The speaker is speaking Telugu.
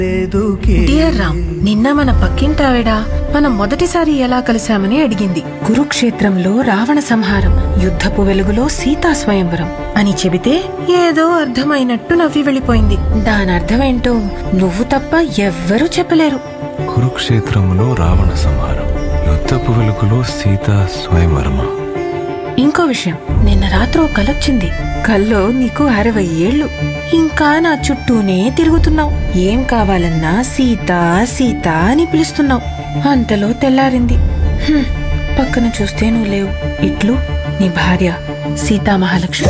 డియర్ రామ్ నిన్న మన పక్కింటావిడ మనం మొదటిసారి ఎలా కలిశామని అడిగింది కురుక్షేత్రంలో రావణ సంహారం యుద్ధపు వెలుగులో సీతా స్వయంవరం అని చెబితే ఏదో అర్థమైనట్టు నవ్వి వెళ్ళిపోయింది దాని అర్థమేంటో నువ్వు తప్ప ఎవ్వరూ చెప్పలేరు కురుక్షేత్రంలో రావణ సంహారం యుద్ధపు వెలుగులో సీత స్వయంవరమ ఇంకో విషయం నిన్న రాత్రి ఓ కలొచ్చింది కల్లో నీకు అరవై ఏళ్ళు ఇంకా నా చుట్టూనే తిరుగుతున్నావు ఏం కావాలన్నా సీత సీత అని పిలుస్తున్నావు అంతలో తెల్లారింది హ్మ్, పక్కన చూస్తే నువ్వు లేవు ఇట్లు నీ భార్య సీతా మహాలక్ష్మి